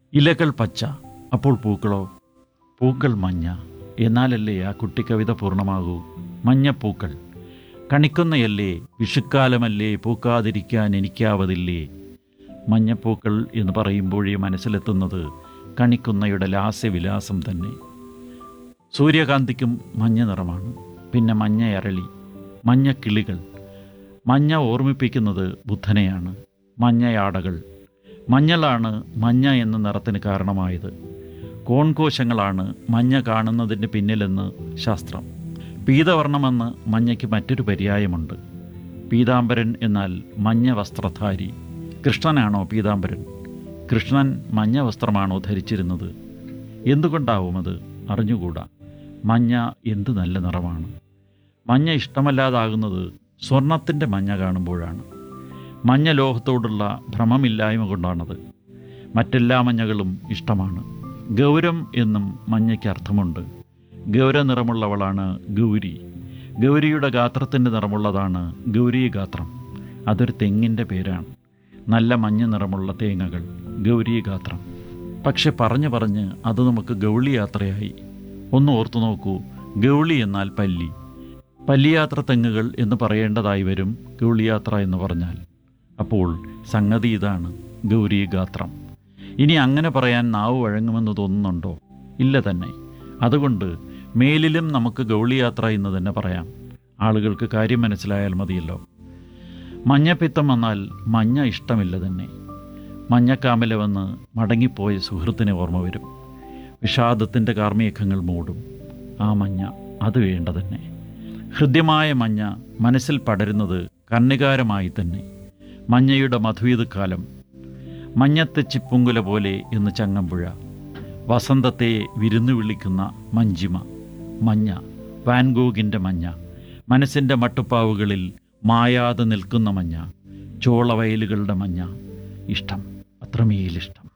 ഇലകൾ പച്ച അപ്പോൾ പൂക്കളോ പൂക്കൾ മഞ്ഞ എന്നാലല്ലേ ആ കുട്ടി കവിത പൂർണ്ണമാകൂ മഞ്ഞപ്പൂക്കൾ കണിക്കുന്നയല്ലേ വിഷുക്കാലമല്ലേ പൂക്കാതിരിക്കാൻ എനിക്കാവതില്ലേ മഞ്ഞപ്പൂക്കൾ എന്ന് പറയുമ്പോഴേ മനസ്സിലെത്തുന്നത് കണിക്കുന്നയുടെ ലാസ്യവിലാസം തന്നെ സൂര്യകാന്തിക്കും മഞ്ഞ നിറമാണ് പിന്നെ മഞ്ഞ അരളി മഞ്ഞ കിളികൾ മഞ്ഞ ഓർമ്മിപ്പിക്കുന്നത് ബുദ്ധനെയാണ് മഞ്ഞയാടകൾ മഞ്ഞളാണ് മഞ്ഞ എന്ന നിറത്തിന് കാരണമായത് കോൺകോശങ്ങളാണ് മഞ്ഞ കാണുന്നതിന് പിന്നിലെന്ന് ശാസ്ത്രം പീതവർണ്ണമെന്ന് മഞ്ഞയ്ക്ക് മറ്റൊരു പര്യായമുണ്ട് പീതാംബരൻ എന്നാൽ മഞ്ഞ വസ്ത്രധാരി കൃഷ്ണനാണോ പീതാംബരൻ കൃഷ്ണൻ മഞ്ഞ വസ്ത്രമാണോ ധരിച്ചിരുന്നത് എന്തുകൊണ്ടാവും അത് അറിഞ്ഞുകൂടാ മഞ്ഞ എന്ത് നല്ല നിറമാണ് മഞ്ഞ ഇഷ്ടമല്ലാതാകുന്നത് സ്വർണത്തിൻ്റെ മഞ്ഞ കാണുമ്പോഴാണ് മഞ്ഞ ലോഹത്തോടുള്ള ഭ്രമമില്ലായ്മ കൊണ്ടാണത് മറ്റെല്ലാ മഞ്ഞകളും ഇഷ്ടമാണ് ഗൗരം എന്നും മഞ്ഞയ്ക്ക് അർത്ഥമുണ്ട് ഗൗര നിറമുള്ളവളാണ് ഗൗരി ഗൗരിയുടെ ഗാത്രത്തിൻ്റെ നിറമുള്ളതാണ് ഗൗരി ഗാത്രം അതൊരു തെങ്ങിൻ്റെ പേരാണ് നല്ല മഞ്ഞ നിറമുള്ള തേങ്ങകൾ ഗൗരി ഗാത്രം പക്ഷെ പറഞ്ഞു പറഞ്ഞ് അത് നമുക്ക് ഗൗളി യാത്രയായി ഒന്ന് ഓർത്തു നോക്കൂ ഗൗളി എന്നാൽ പല്ലി പല്ലിയാത്ര തെങ്ങുകൾ എന്ന് പറയേണ്ടതായി വരും ഗൗളിയാത്ര എന്ന് പറഞ്ഞാൽ അപ്പോൾ സംഗതി ഇതാണ് ഗൗരി ഗാത്രം ഇനി അങ്ങനെ പറയാൻ നാവ് വഴങ്ങുമെന്ന് തോന്നുന്നുണ്ടോ ഇല്ല തന്നെ അതുകൊണ്ട് മേലിലും നമുക്ക് ഗൗളിയാത്ര എന്ന് തന്നെ പറയാം ആളുകൾക്ക് കാര്യം മനസ്സിലായാൽ മതിയല്ലോ മഞ്ഞപ്പിത്തം വന്നാൽ മഞ്ഞ ഇഷ്ടമില്ല തന്നെ മഞ്ഞക്കാമല വന്ന് മടങ്ങിപ്പോയ സുഹൃത്തിനെ ഓർമ്മ വരും വിഷാദത്തിൻ്റെ കാർമേഘങ്ങൾ മൂടും ആ മഞ്ഞ അത് വേണ്ട തന്നെ ഹൃദ്യമായ മഞ്ഞ മനസ്സിൽ പടരുന്നത് കണ്ണികാരമായി തന്നെ മഞ്ഞയുടെ മധുവിതുക്കാലം മഞ്ഞത്തെ ചിപ്പുങ്കുല പോലെ എന്ന് ചങ്ങമ്പുഴ വസന്തത്തെ വിരുന്നു വിളിക്കുന്ന മഞ്ചിമ മഞ്ഞ വാൻഗോഗിൻ്റെ മഞ്ഞ മനസ്സിൻ്റെ മട്ടുപ്പാവുകളിൽ മായാതെ നിൽക്കുന്ന മഞ്ഞ ചോളവയലുകളുടെ മഞ്ഞ ഇഷ്ടം അത്രമേലിഷ്ടം